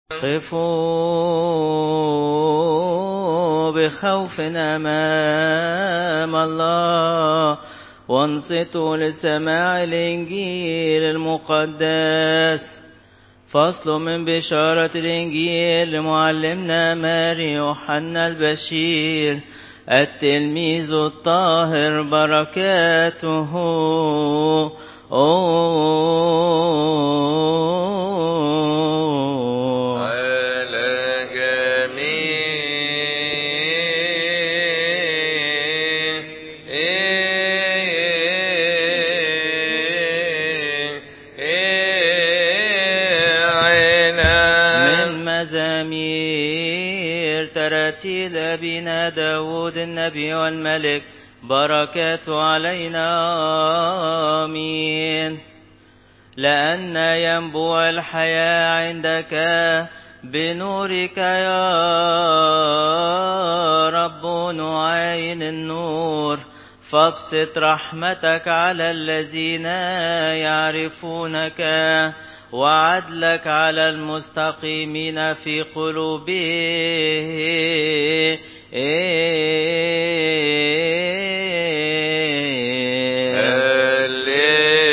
قفوا بخوف أمام الله وانصتوا لسماع الإنجيل المقدس فصل من بشارة الإنجيل لمعلمنا ماري يوحنا البشير التلميذ الطاهر بركاته أوه على جميع من مزامير تراتيل أبينا داود النبي والملك بركات علينا آمين لأن ينبوع الحياة عندك بنورك يا رب نعين النور فابسط رحمتك على الذين يعرفونك وعدلك على المستقيمين في قلوبهم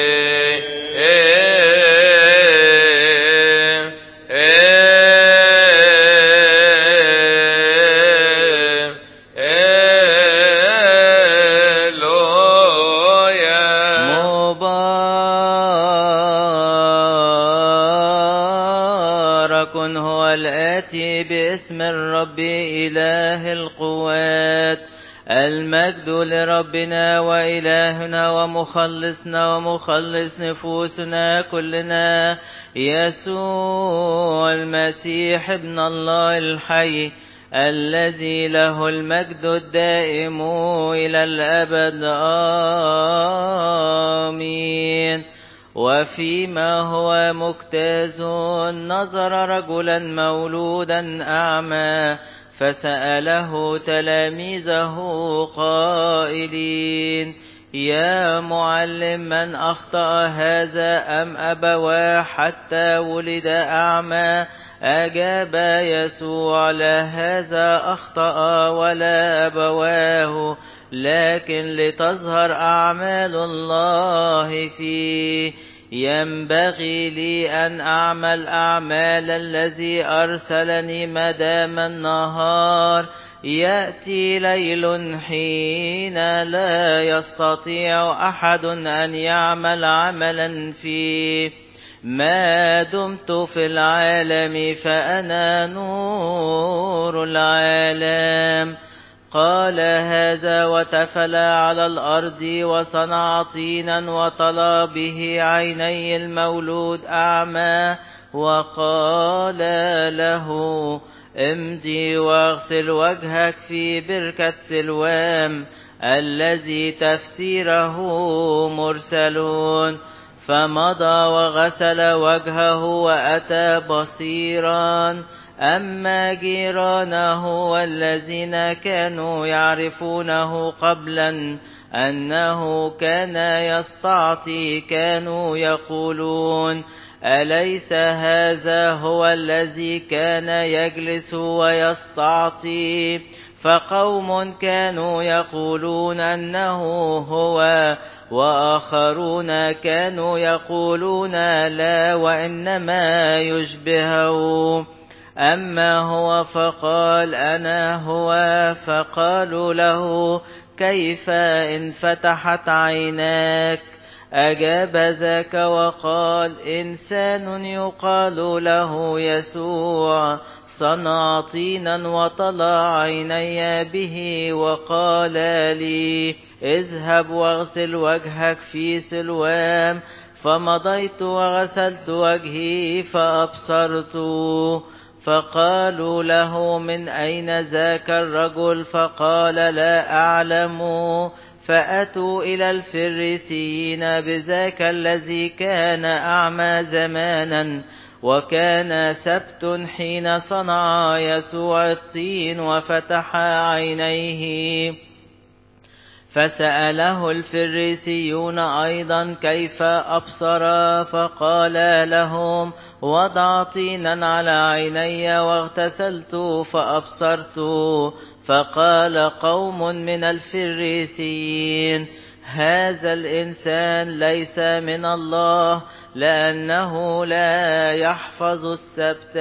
مبارك هو الآتي باسم الرب إله القوات المجد لربنا وإلهنا ومخلصنا ومخلص نفوسنا كلنا يسوع المسيح ابن الله الحي الذي له المجد الدائم إلى الأبد آمين وفيما هو مجتاز نظر رجلا مولودا أعمى فسأله تلاميذه قائلين يا معلم من أخطأ هذا أم أبواه حتى ولد أعمى أجاب يسوع لا هذا أخطأ ولا أبواه لكن لتظهر أعمال الله فيه ينبغي لي أن أعمل أعمال الذي أرسلني مدام النهار يأتي ليل حين لا يستطيع أحد أن يعمل عملا فيه ما دمت في العالم فأنا نور العالم قال هذا وتفل على الأرض وصنع طينا وطلى به عيني المولود أعمى وقال له امضي واغسل وجهك في بركة سلوام الذي تفسيره مرسلون فمضى وغسل وجهه وأتى بصيرا أما جيرانه والذين كانوا يعرفونه قبلا أنه كان يستعطي كانوا يقولون أليس هذا هو الذي كان يجلس ويستعطي فقوم كانوا يقولون أنه هو وآخرون كانوا يقولون لا وإنما يشبهه أما هو فقال أنا هو فقالوا له كيف انفتحت عيناك أجاب ذاك وقال إنسان يقال له يسوع صنع طينا وطلع عيني به وقال لي اذهب واغسل وجهك في سلوام فمضيت وغسلت وجهي فأبصرت فقالوا له من أين ذاك الرجل فقال لا أعلم فأتوا إلى الفريسيين بذاك الذي كان أعمى زمانا وكان سبت حين صنع يسوع الطين وفتح عينيه فسأله الفريسيون أيضا كيف أبصر فقال لهم وضع طينا على عيني واغتسلت فأبصرت فقال قوم من الفريسيين هذا الإنسان ليس من الله لأنه لا يحفظ السبت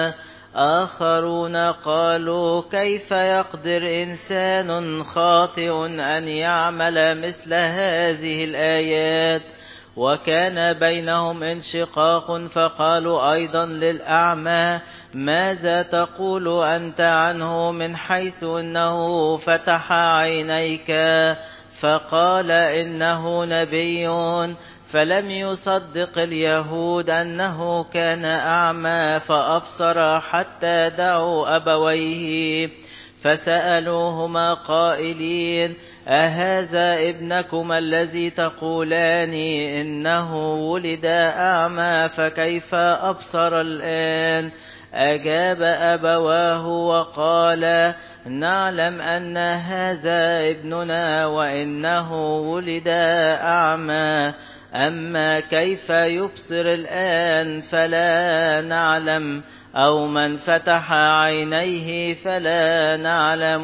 آخرون قالوا كيف يقدر إنسان خاطئ أن يعمل مثل هذه الآيات وكان بينهم انشقاق فقالوا أيضا للأعمى ماذا تقول أنت عنه من حيث أنه فتح عينيك فقال إنه نبي فلم يصدق اليهود أنه كان أعمى فأبصر حتى دعوا أبويه فسألوهما قائلين أهذا ابنكما الذي تقولان إنه ولد أعمى فكيف أبصر الآن أجاب أبواه وقال نعلم أن هذا ابننا وإنه ولد أعمى أما كيف يبصر الآن فلا نعلم أو من فتح عينيه فلا نعلم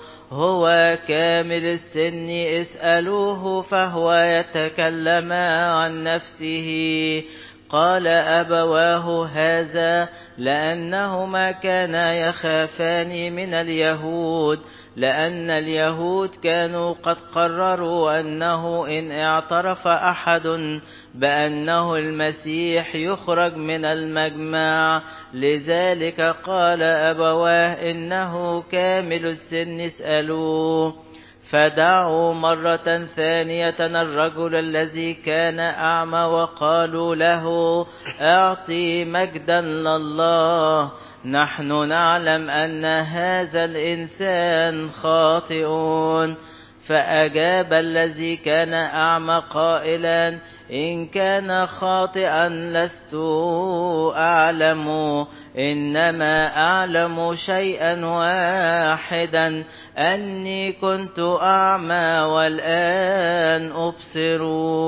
هو كامل السن اسألوه فهو يتكلم عن نفسه قال أبواه هذا لأنهما كانا يخافان من اليهود لأن اليهود كانوا قد قرروا أنه إن اعترف أحد بأنه المسيح يخرج من المجمع لذلك قال أبواه إنه كامل السن اسألوه فدعوا مرة ثانية الرجل الذي كان أعمى وقالوا له أعطي مجدا لله نحن نعلم أن هذا الإنسان خاطئ فأجاب الذي كان أعمى قائلا إن كان خاطئا لست أعلم إنما أعلم شيئا واحدا أني كنت أعمى والآن أبصر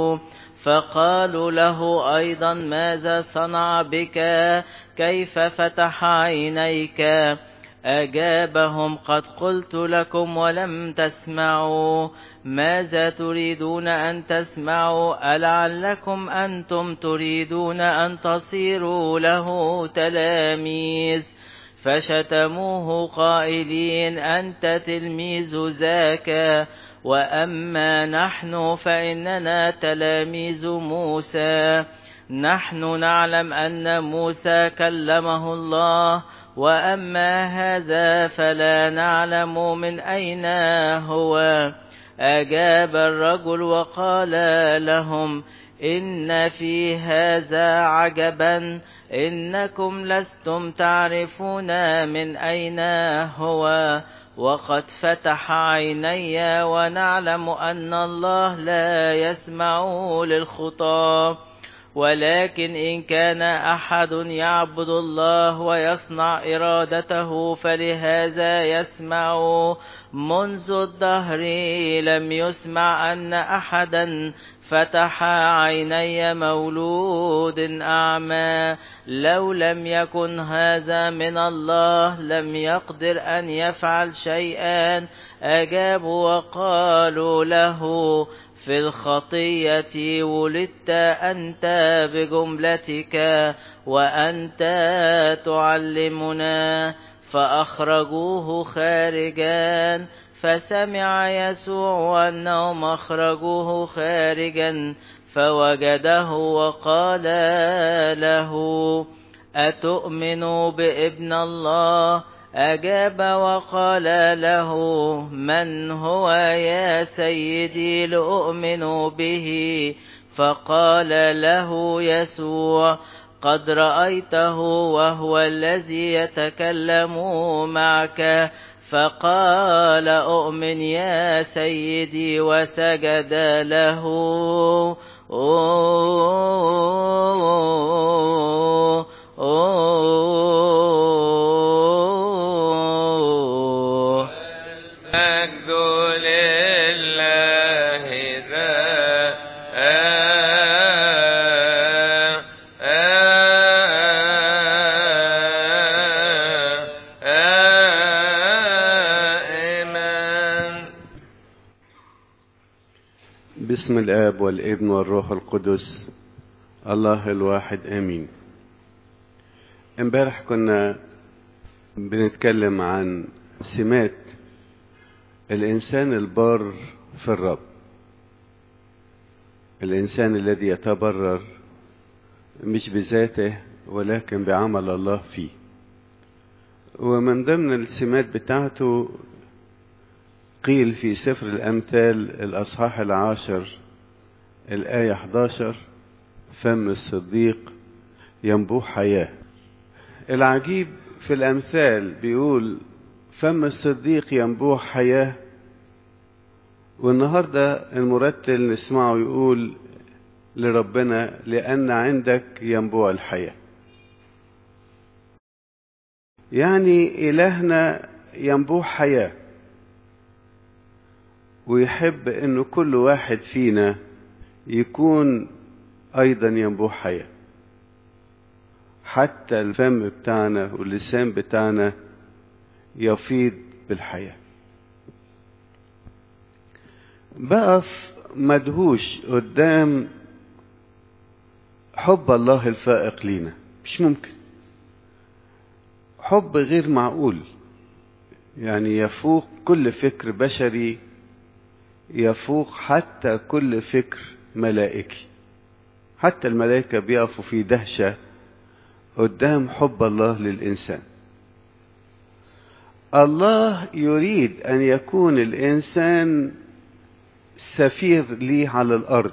فقالوا له أيضا ماذا صنع بك كيف فتح عينيك أجابهم قد قلت لكم ولم تسمعوا ماذا تريدون أن تسمعوا ألعلكم أنتم تريدون أن تصيروا له تلاميذ فشتموه قائلين أنت تلميذ ذاك وأما نحن فإننا تلاميذ موسى نحن نعلم أن موسى كلمه الله وأما هذا فلا نعلم من أين هو أجاب الرجل وقال لهم إن في هذا عجبا إنكم لستم تعرفون من أين هو وقد فتح عيني ونعلم أن الله لا يسمع للخطاب ولكن إن كان أحد يعبد الله ويصنع إرادته فلهذا يسمع منذ الدهر لم يسمع أن أحدا فتح عيني مولود أعمى لو لم يكن هذا من الله لم يقدر أن يفعل شيئا أجابوا وقالوا له في الخطية ولدت أنت بجملتك وأنت تعلمنا فأخرجوه خارجا فسمع يسوع أنهم أخرجوه خارجا فوجده وقال له أتؤمن بابن الله أجاب وقال له من هو يا سيدي لأؤمن به فقال له يسوع قد رأيته وهو الذي يتكلم معك فقال أؤمن يا سيدي وسجد له أوه أوه المجد لله بسم الآب والابن والروح القدس الله الواحد آمين امبارح كنا بنتكلم عن سمات الإنسان البار في الرب الإنسان الذي يتبرر مش بذاته ولكن بعمل الله فيه ومن ضمن السمات بتاعته قيل في سفر الأمثال الأصحاح العاشر الآية 11 فم الصديق ينبوح حياة العجيب في الأمثال بيقول فم الصديق ينبوح حياة والنهاردة المرتل نسمعه يقول لربنا لأن عندك ينبوع الحياة يعني إلهنا ينبوع حياة ويحب أنه كل واحد فينا يكون أيضا ينبوع حياة حتى الفم بتاعنا واللسان بتاعنا يفيض بالحياة بقف مدهوش قدام حب الله الفائق لينا مش ممكن حب غير معقول يعني يفوق كل فكر بشري يفوق حتى كل فكر ملائكي حتى الملائكة بيقفوا في دهشة قدام حب الله للإنسان الله يريد أن يكون الإنسان سفير ليه على الأرض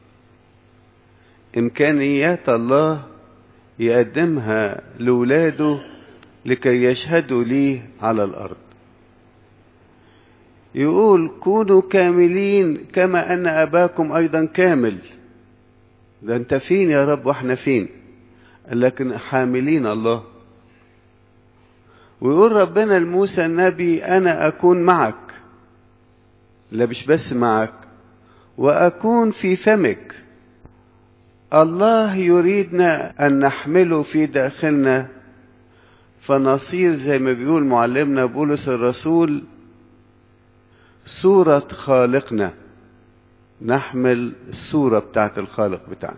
إمكانيات الله يقدمها لولاده لكي يشهدوا ليه على الأرض يقول كونوا كاملين كما أن أباكم أيضا كامل ده أنت فين يا رب وإحنا فين لكن حاملين الله ويقول ربنا لموسى النبي أنا أكون معك لا مش بس معك وأكون في فمك الله يريدنا أن نحمله في داخلنا فنصير زي ما بيقول معلمنا بولس الرسول صورة خالقنا نحمل الصورة بتاعت الخالق بتاعنا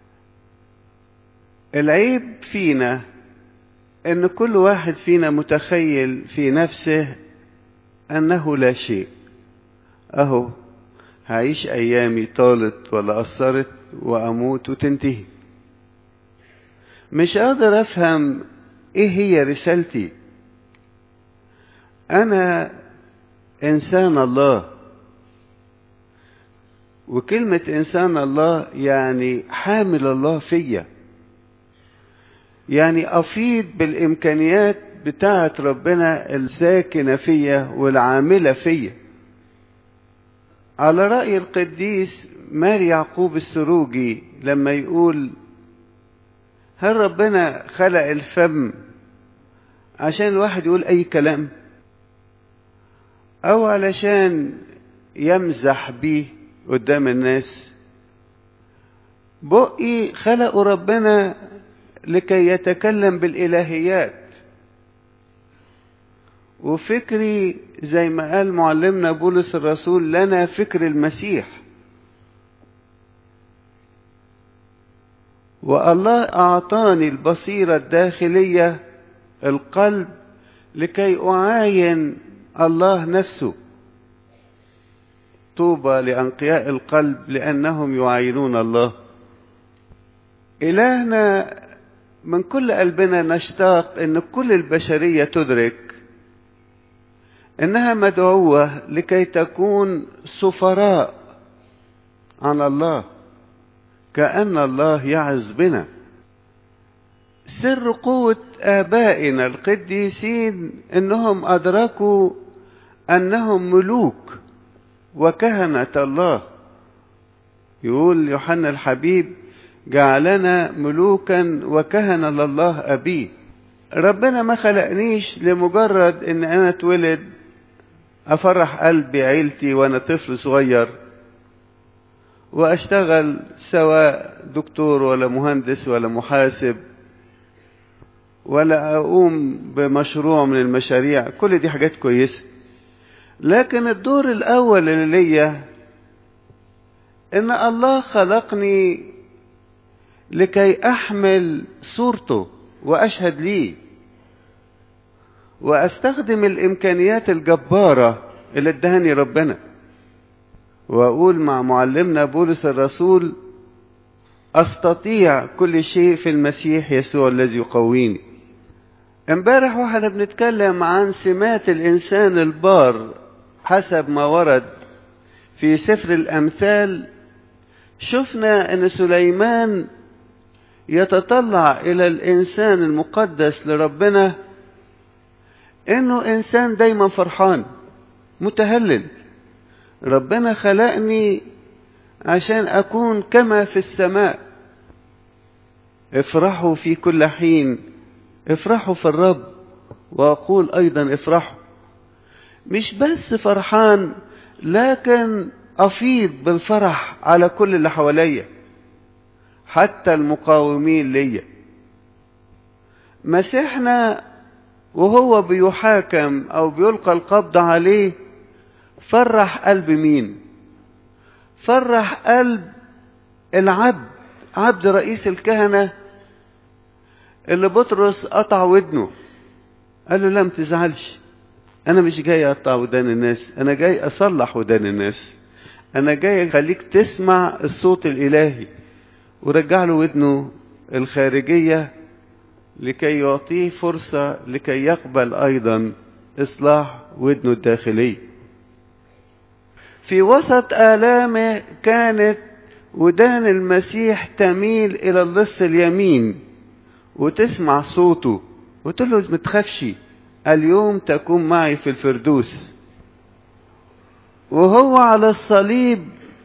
العيب فينا ان كل واحد فينا متخيل في نفسه انه لا شيء اهو هعيش ايامي طالت ولا قصرت واموت وتنتهي مش قادر افهم ايه هي رسالتي انا انسان الله وكلمة انسان الله يعني حامل الله فيا يعني افيض بالامكانيات بتاعة ربنا الساكنة فيا والعاملة فيا على رأي القديس ماري يعقوب السروجي لما يقول هل ربنا خلق الفم عشان الواحد يقول اي كلام او علشان يمزح بيه قدام الناس بقي خلقه ربنا لكي يتكلم بالالهيات وفكري زي ما قال معلمنا بولس الرسول لنا فكر المسيح والله اعطاني البصيره الداخليه القلب لكي اعاين الله نفسه طوبى لانقياء القلب لانهم يعاينون الله الهنا من كل قلبنا نشتاق ان كل البشريه تدرك انها مدعوه لكي تكون سفراء عن الله كأن الله يعز بنا سر قوة آبائنا القديسين إنهم أدركوا أنهم ملوك وكهنة الله يقول يوحنا الحبيب جعلنا ملوكا وكهنة لله أبيه ربنا ما خلقنيش لمجرد إن أنا اتولد أفرح قلبي عيلتي وأنا طفل صغير واشتغل سواء دكتور ولا مهندس ولا محاسب ولا اقوم بمشروع من المشاريع كل دي حاجات كويسه لكن الدور الاول اللي ليا ان الله خلقني لكي احمل صورته واشهد ليه واستخدم الامكانيات الجباره اللي ادهاني ربنا واقول مع معلمنا بولس الرسول استطيع كل شيء في المسيح يسوع الذي يقويني امبارح واحنا بنتكلم عن سمات الانسان البار حسب ما ورد في سفر الامثال شفنا ان سليمان يتطلع الى الانسان المقدس لربنا انه انسان دايما فرحان متهلل ربنا خلقني عشان اكون كما في السماء افرحوا في كل حين افرحوا في الرب واقول ايضا افرحوا مش بس فرحان لكن افيض بالفرح على كل اللي حواليا حتى المقاومين ليا مسيحنا وهو بيحاكم او بيلقى القبض عليه فرح قلب مين فرح قلب العبد عبد رئيس الكهنة اللي بطرس قطع ودنه قال له لا ما تزعلش انا مش جاي اقطع ودان الناس انا جاي اصلح ودان الناس انا جاي اخليك تسمع الصوت الالهي ورجع له ودنه الخارجية لكي يعطيه فرصة لكي يقبل ايضا اصلاح ودنه الداخليه في وسط آلامه كانت ودان المسيح تميل إلى اللص اليمين وتسمع صوته وتقول له ما تخافش اليوم تكون معي في الفردوس وهو على الصليب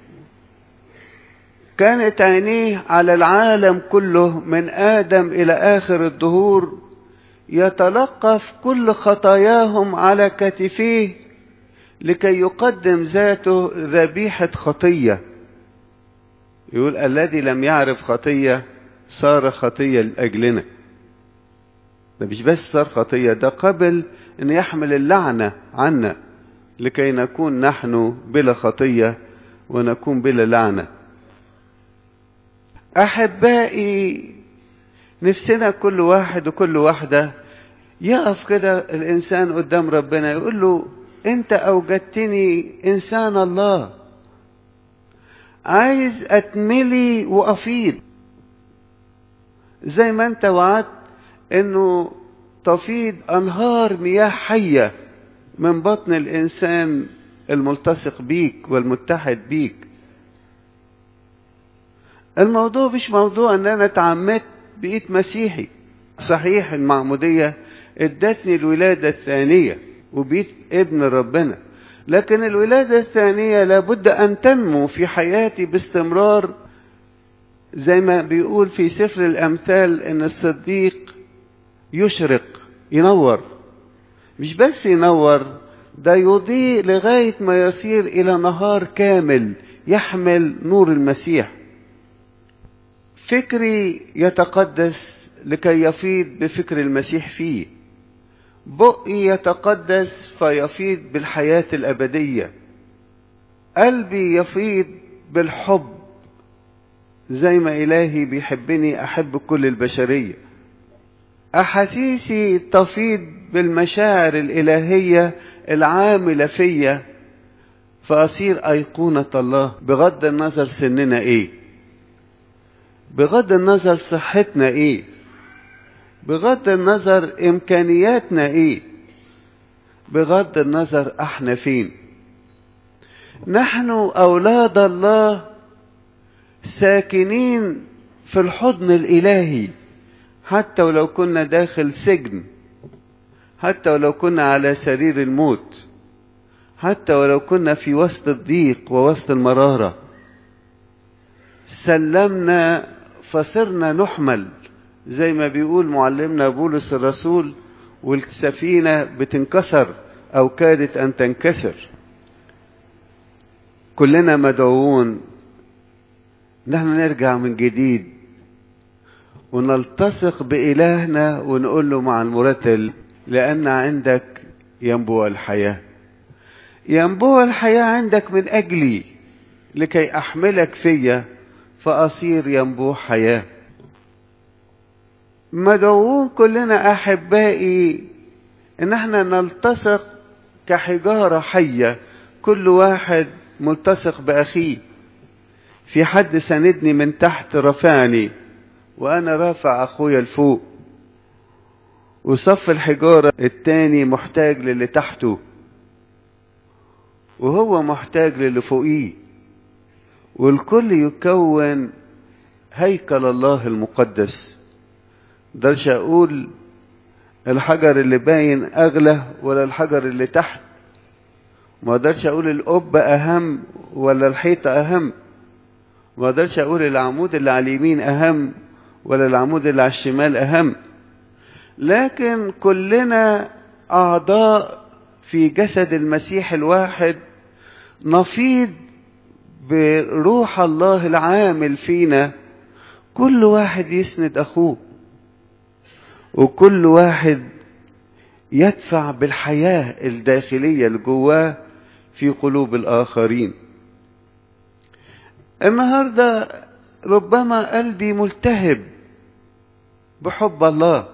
كانت عينيه على العالم كله من آدم إلى آخر الدهور يتلقف كل خطاياهم على كتفيه لكي يقدم ذاته ذبيحة خطية يقول الذي لم يعرف خطية صار خطية لأجلنا ده مش بس صار خطية ده قبل أن يحمل اللعنة عنا لكي نكون نحن بلا خطية ونكون بلا لعنة أحبائي نفسنا كل واحد وكل واحدة يقف كده الإنسان قدام ربنا يقول له انت اوجدتني انسان الله عايز اتملي وافيض زي ما انت وعدت انه تفيض انهار مياه حيه من بطن الانسان الملتصق بيك والمتحد بيك الموضوع مش موضوع ان انا اتعمدت بقيت مسيحي صحيح المعموديه ادتني الولاده الثانيه وبيت ابن ربنا لكن الولادة الثانية لابد أن تنمو في حياتي باستمرار زي ما بيقول في سفر الأمثال إن الصديق يشرق ينور مش بس ينور ده يضيء لغاية ما يصير إلى نهار كامل يحمل نور المسيح فكري يتقدس لكي يفيض بفكر المسيح فيه بقي يتقدس فيفيض بالحياة الأبدية قلبي يفيض بالحب زي ما إلهي بيحبني أحب كل البشرية أحاسيسي تفيض بالمشاعر الإلهية العاملة فيا فأصير أيقونة الله بغض النظر سننا إيه بغض النظر صحتنا إيه بغض النظر امكانياتنا ايه بغض النظر احنا فين نحن اولاد الله ساكنين في الحضن الالهي حتى ولو كنا داخل سجن حتى ولو كنا على سرير الموت حتى ولو كنا في وسط الضيق ووسط المراره سلمنا فصرنا نحمل زي ما بيقول معلمنا بولس الرسول والسفينة بتنكسر أو كادت أن تنكسر كلنا مدعوون نحن نرجع من جديد ونلتصق بإلهنا ونقول له مع المرتل لأن عندك ينبوع الحياة ينبوع الحياة عندك من أجلي لكي أحملك فيا فأصير ينبوع حياة مدعوون كلنا أحبائي إن احنا نلتصق كحجارة حية كل واحد ملتصق بأخيه في حد ساندني من تحت رفعني وأنا رافع أخويا لفوق وصف الحجارة التاني محتاج للي تحته وهو محتاج للي فوقيه والكل يكون هيكل الله المقدس مقدرش اقول الحجر اللي باين اغلى ولا الحجر اللي تحت ما اقدرش اقول القبة اهم ولا الحيطة اهم ما اقدرش اقول العمود اللي على اليمين اهم ولا العمود اللي على الشمال اهم لكن كلنا اعضاء في جسد المسيح الواحد نفيض بروح الله العامل فينا كل واحد يسند اخوه وكل واحد يدفع بالحياة الداخلية اللي جواه في قلوب الآخرين النهاردة ربما قلبي ملتهب بحب الله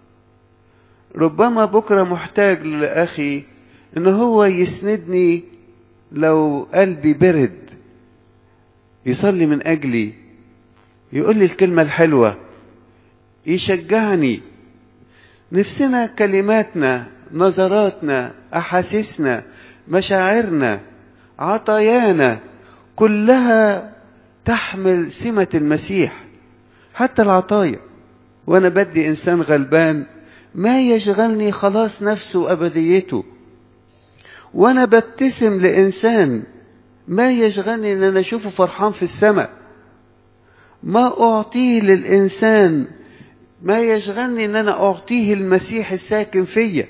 ربما بكرة محتاج لأخي إن هو يسندني لو قلبي برد يصلي من أجلي يقول لي الكلمة الحلوة يشجعني نفسنا كلماتنا نظراتنا أحاسيسنا مشاعرنا عطايانا كلها تحمل سمة المسيح حتى العطايا وأنا بدي إنسان غلبان ما يشغلني خلاص نفسه وأبديته وأنا ببتسم لإنسان ما يشغلني إن أنا أشوفه فرحان في السماء ما أعطيه للإنسان ما يشغلني ان انا اعطيه المسيح الساكن فيا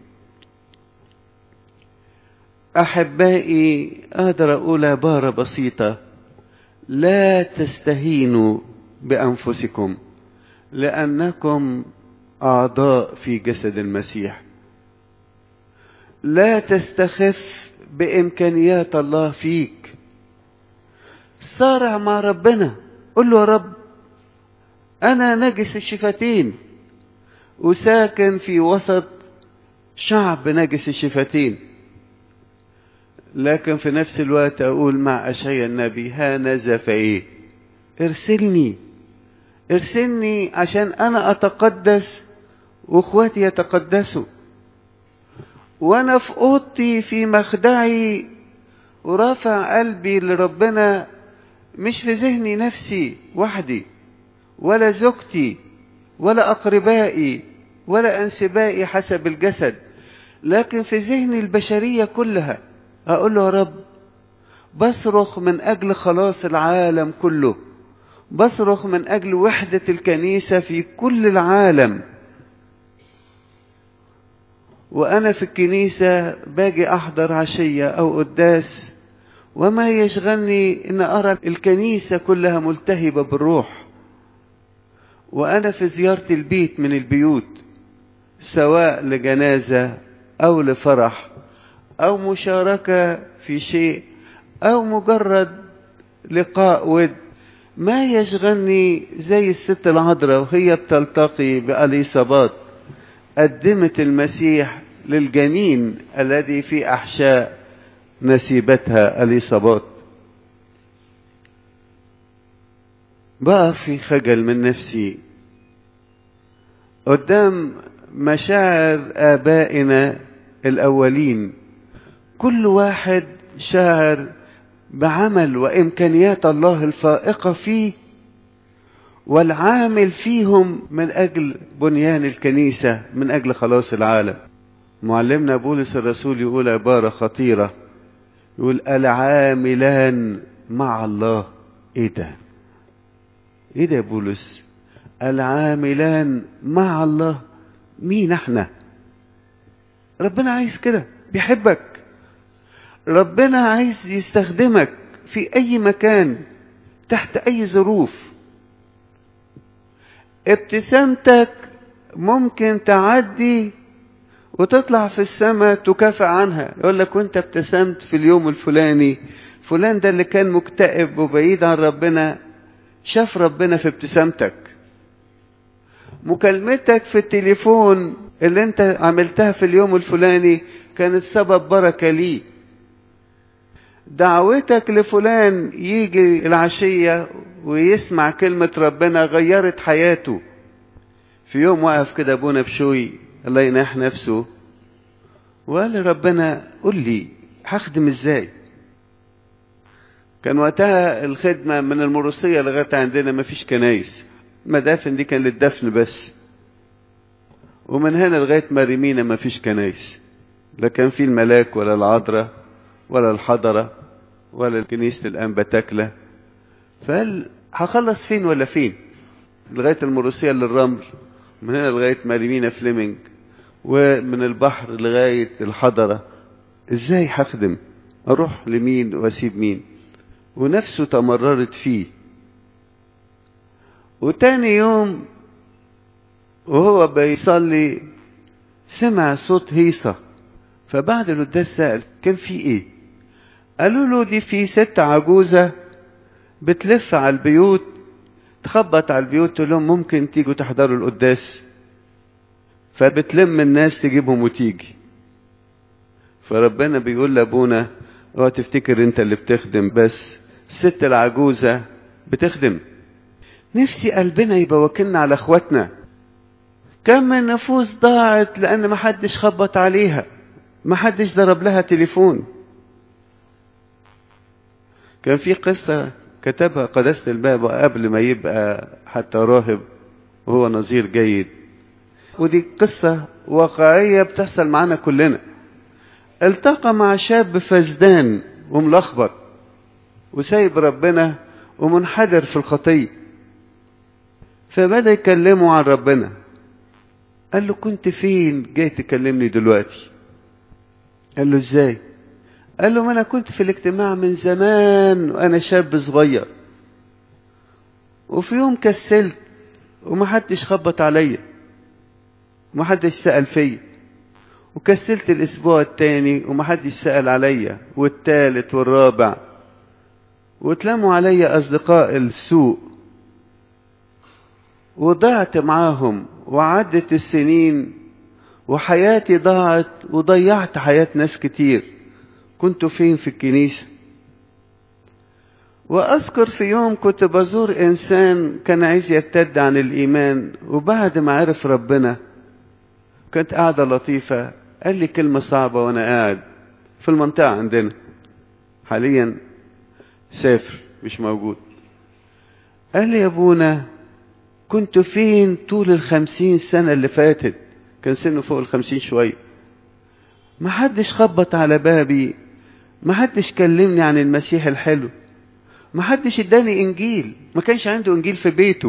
احبائي اقدر اقول عباره بسيطه لا تستهينوا بانفسكم لانكم اعضاء في جسد المسيح لا تستخف بامكانيات الله فيك صارع مع ربنا قل له يا رب أنا نجس الشفتين وساكن في وسط شعب نجس الشفتين لكن في نفس الوقت أقول مع أشعيا النبي هانذا فإيه ارسلني ارسلني عشان أنا أتقدس وإخواتي يتقدسوا وأنا في أوضتي في مخدعي ورافع قلبي لربنا مش في ذهني نفسي وحدي ولا زوجتي ولا أقربائي ولا أنسبائي حسب الجسد لكن في ذهني البشرية كلها أقول له يا رب بصرخ من أجل خلاص العالم كله بصرخ من أجل وحدة الكنيسة في كل العالم وأنا في الكنيسة باجي أحضر عشية أو قداس وما يشغلني أن أرى الكنيسة كلها ملتهبة بالروح وأنا في زيارة البيت من البيوت سواء لجنازة أو لفرح أو مشاركة في شيء أو مجرد لقاء ود ما يشغلني زي الست العذراء وهي بتلتقي بأليصابات قدمت المسيح للجنين الذي في أحشاء نسيبتها أليصابات بقف في خجل من نفسي قدام مشاعر آبائنا الأولين كل واحد شاعر بعمل وإمكانيات الله الفائقة فيه والعامل فيهم من أجل بنيان الكنيسة من أجل خلاص العالم معلمنا بولس الرسول يقول عبارة خطيرة يقول العاملان مع الله ايه ده ايه ده يا بولس العاملان مع الله مين احنا ربنا عايز كده بيحبك ربنا عايز يستخدمك في اي مكان تحت اي ظروف ابتسامتك ممكن تعدي وتطلع في السماء تكافئ عنها يقول لك وانت ابتسمت في اليوم الفلاني فلان ده اللي كان مكتئب وبعيد عن ربنا شاف ربنا في ابتسامتك مكالمتك في التليفون اللي انت عملتها في اليوم الفلاني كانت سبب بركة ليه دعوتك لفلان يجي العشية ويسمع كلمة ربنا غيرت حياته في يوم وقف كده ابونا بشوي الله يناح نفسه وقال لربنا قل لي هخدم ازاي كان وقتها الخدمة من المروسية لغاية عندنا ما فيش كنايس المدافن دي كان للدفن بس ومن هنا لغاية مريمينا ما فيش كنايس لا كان في الملاك ولا العذراء ولا الحضرة ولا كنيسة الأنبا تاكلة فقال هخلص فين ولا فين لغاية المروسية للرمل من هنا لغاية مريمينا فليمنج ومن البحر لغاية الحضرة ازاي هخدم اروح لمين واسيب مين ونفسه تمررت فيه وتاني يوم وهو بيصلي سمع صوت هيصة فبعد القداس سأل كان في ايه قالوا له دي في ست عجوزة بتلف على البيوت تخبط على البيوت تقول لهم ممكن تيجوا تحضروا القداس فبتلم الناس تجيبهم وتيجي فربنا بيقول لابونا اوعى تفتكر انت اللي بتخدم بس الست العجوزة بتخدم نفسي قلبنا يبقى وكلنا على اخواتنا كم من نفوس ضاعت لان ما حدش خبط عليها ما حدش ضرب لها تليفون كان في قصة كتبها قداسة الباب قبل ما يبقى حتى راهب وهو نظير جيد ودي قصة واقعية بتحصل معانا كلنا التقى مع شاب فزدان وملخبط وسايب ربنا ومنحدر في الخطية فبدأ يكلمه عن ربنا قال له كنت فين جاي تكلمني دلوقتي قال له ازاي قال له ما انا كنت في الاجتماع من زمان وانا شاب صغير وفي يوم كسلت ومحدش خبط عليا ومحدش سأل فيا وكسلت الاسبوع التاني ومحدش سأل عليا والتالت والرابع واتلموا عليا اصدقاء السوء وضعت معاهم وعدت السنين وحياتي ضاعت وضيعت حياة ناس كتير كنت فين في الكنيسة وأذكر في يوم كنت بزور إنسان كان عايز يرتد عن الإيمان وبعد ما عرف ربنا كانت قاعدة لطيفة قال لي كلمة صعبة وأنا قاعد في المنطقة عندنا حاليا سافر مش موجود قال لي يا ابونا كنت فين طول الخمسين سنة اللي فاتت كان سنه فوق الخمسين شوية ما حدش خبط على بابي ما حدش كلمني عن المسيح الحلو ما حدش اداني انجيل ما كانش عنده انجيل في بيته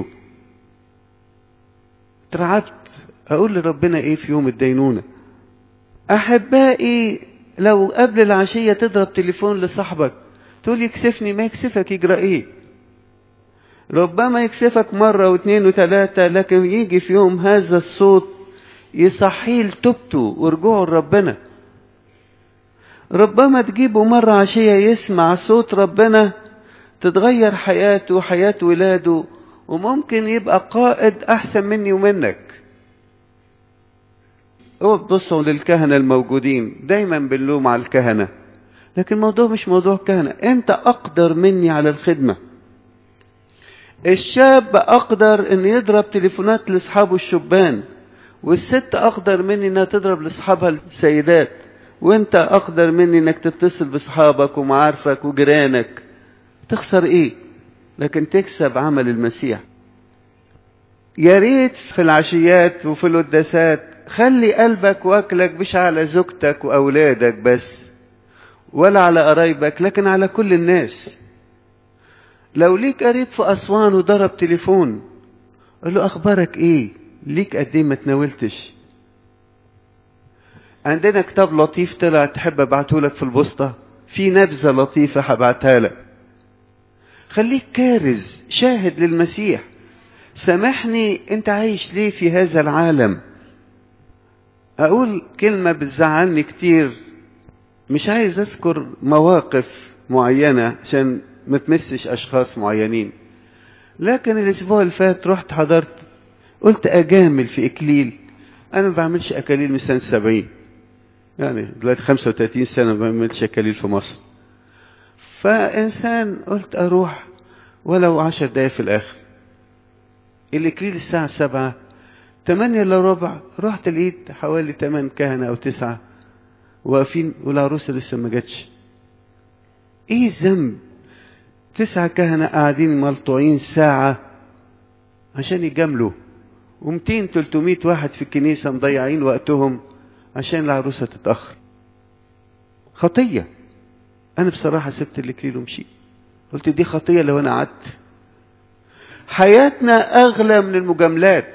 اترعبت اقول لربنا ايه في يوم الدينونة احبائي لو قبل العشية تضرب تليفون لصاحبك تقول يكسفني ما يكسفك يجرى ايه ربما يكسفك مرة واثنين وثلاثة لكن يجي في يوم هذا الصوت يصحيه لتوبته ورجوعه لربنا ربما تجيبه مرة عشية يسمع صوت ربنا تتغير حياته وحياة ولاده وممكن يبقى قائد أحسن مني ومنك هو بصوا للكهنة الموجودين دايما بنلوم على الكهنة لكن الموضوع مش موضوع كهنة انت اقدر مني على الخدمة الشاب اقدر ان يضرب تليفونات لاصحابه الشبان والست اقدر مني انها تضرب لاصحابها السيدات وانت اقدر مني انك تتصل باصحابك ومعارفك وجيرانك تخسر ايه لكن تكسب عمل المسيح يا ريت في العشيات وفي القداسات خلي قلبك واكلك مش على زوجتك واولادك بس ولا على قرايبك لكن على كل الناس لو ليك قريب في اسوان وضرب تليفون قال له اخبارك ايه ليك قد ايه ما تناولتش عندنا كتاب لطيف طلع تحب ابعته لك في البوسطه في نبذه لطيفه هبعتها لك خليك كارز شاهد للمسيح سامحني انت عايش ليه في هذا العالم اقول كلمة بتزعلني كتير مش عايز اذكر مواقف معينة عشان ما تمسش اشخاص معينين لكن الاسبوع اللي فات رحت حضرت قلت اجامل في اكليل انا ما بعملش اكاليل من سنة سبعين يعني دلوقتي 35 سنة ما بعملش اكاليل في مصر فانسان قلت اروح ولو عشر دقايق في الاخر الاكليل الساعة سبعة تمانية الا ربع رحت لقيت حوالي تمن كهنة او تسعة واقفين والعروسة لسه ما جاتش ايه الذنب تسعة كهنة قاعدين ملطوعين ساعة عشان يجاملوا ومتين تلتمية واحد في الكنيسة مضيعين وقتهم عشان العروسة تتأخر خطية أنا بصراحة سبت الإكليل ومشيت قلت دي خطية لو أنا قعدت حياتنا أغلى من المجاملات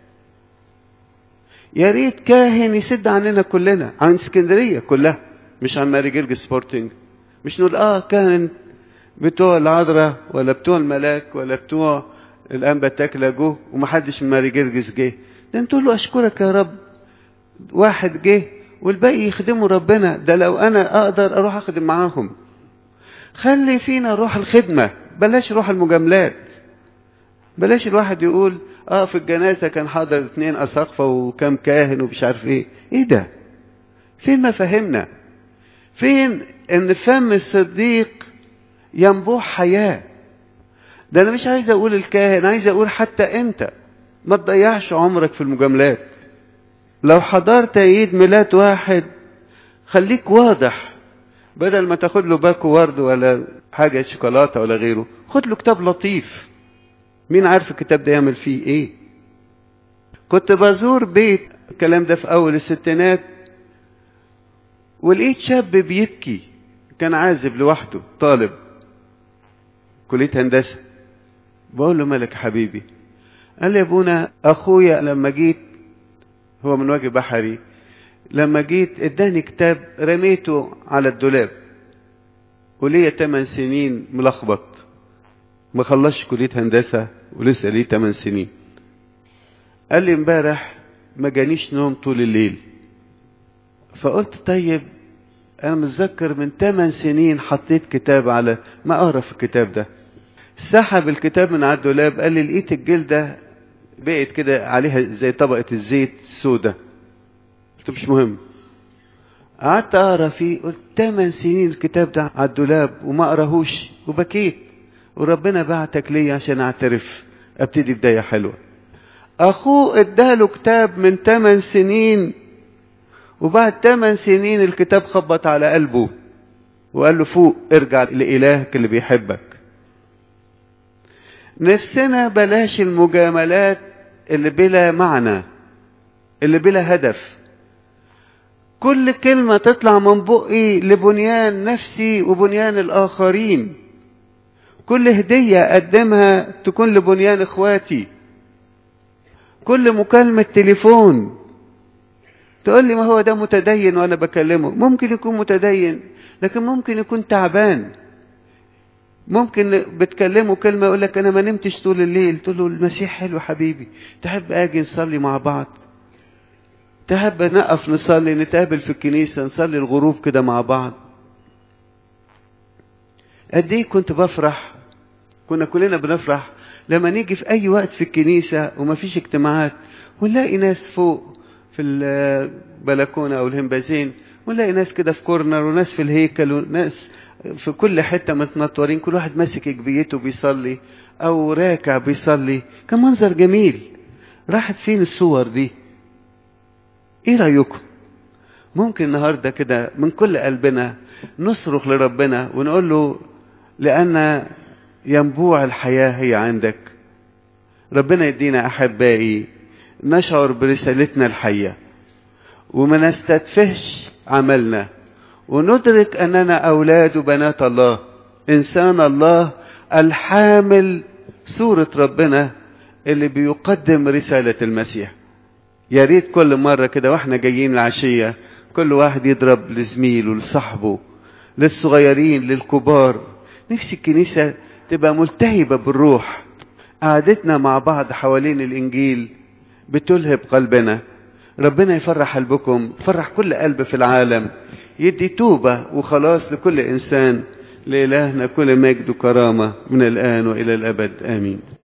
يا ريت كاهن يسد عننا كلنا عن اسكندرية كلها مش عن ماري جرج سبورتنج مش نقول اه كاهن بتوع العذراء ولا بتوع الملاك ولا بتوع الانبا تاكلا جو ومحدش من ماري جرجس جه ده انت تقول له اشكرك يا رب واحد جه والباقي يخدموا ربنا ده لو انا اقدر اروح اخدم معاهم خلي فينا روح الخدمة بلاش روح المجاملات بلاش الواحد يقول اه في الجنازة كان حاضر اتنين اساقفة وكم كاهن ومش عارف ايه ايه ده فين مفاهيمنا فين ان فم الصديق ينبوح حياة ده انا مش عايز اقول الكاهن عايز اقول حتى انت ما تضيعش عمرك في المجاملات لو حضرت عيد ميلاد واحد خليك واضح بدل ما تاخد له باكو ورد ولا حاجة شوكولاتة ولا غيره خد له كتاب لطيف مين عارف الكتاب ده يعمل فيه ايه كنت بزور بيت الكلام ده في اول الستينات ولقيت شاب بيبكي كان عازب لوحده طالب كلية هندسة بقول له مالك حبيبي قال لي يا ابونا اخويا لما جيت هو من وجه بحري لما جيت اداني كتاب رميته على الدولاب وليا 8 سنين ملخبط ما خلصش كلية هندسة ولسه ليه 8 سنين قال لي امبارح ما جانيش نوم طول الليل فقلت طيب انا متذكر من 8 سنين حطيت كتاب على ما اقرا في الكتاب ده سحب الكتاب من على الدولاب قال لي لقيت الجلده بقت كده عليها زي طبقه الزيت سودة قلت مش مهم قعدت اقرا فيه قلت 8 سنين الكتاب ده على الدولاب وما اقراهوش وبكيت وربنا بعتك ليا عشان اعترف ابتدي بدايه حلوه اخوه اداله كتاب من 8 سنين وبعد 8 سنين الكتاب خبط على قلبه وقال له فوق ارجع لإلهك اللي بيحبك نفسنا بلاش المجاملات اللي بلا معنى اللي بلا هدف كل كلمة تطلع من بقي لبنيان نفسي وبنيان الآخرين كل هدية أقدمها تكون لبنيان إخواتي كل مكالمة تليفون تقول لي ما هو ده متدين وأنا بكلمه ممكن يكون متدين لكن ممكن يكون تعبان ممكن بتكلمه كلمة يقول لك أنا ما نمتش طول الليل تقول له المسيح حلو حبيبي تحب أجي نصلي مع بعض تحب نقف نصلي نتقابل في الكنيسة نصلي الغروب كده مع بعض قد ايه كنت بفرح كنا كلنا بنفرح لما نيجي في اي وقت في الكنيسة وما فيش اجتماعات ونلاقي ناس فوق في البلكونة او الهمبازين ونلاقي ناس كده في كورنر وناس في الهيكل وناس في كل حتة متنطورين كل واحد ماسك جبيته بيصلي او راكع بيصلي كان منظر جميل راحت فين الصور دي ايه رأيكم ممكن النهاردة كده من كل قلبنا نصرخ لربنا ونقول له لأن ينبوع الحياة هي عندك ربنا يدينا أحبائي نشعر برسالتنا الحية وما نستدفهش عملنا وندرك أننا أولاد وبنات الله إنسان الله الحامل صورة ربنا اللي بيقدم رسالة المسيح يا ريت كل مرة كده واحنا جايين العشية كل واحد يضرب لزميله لصاحبه للصغيرين للكبار نفسي الكنيسة تبقى ملتهبة بالروح قعدتنا مع بعض حوالين الإنجيل بتلهب قلبنا ربنا يفرح قلبكم يفرح كل قلب في العالم يدي توبة وخلاص لكل إنسان لإلهنا كل مجد وكرامة من الآن وإلى الأبد آمين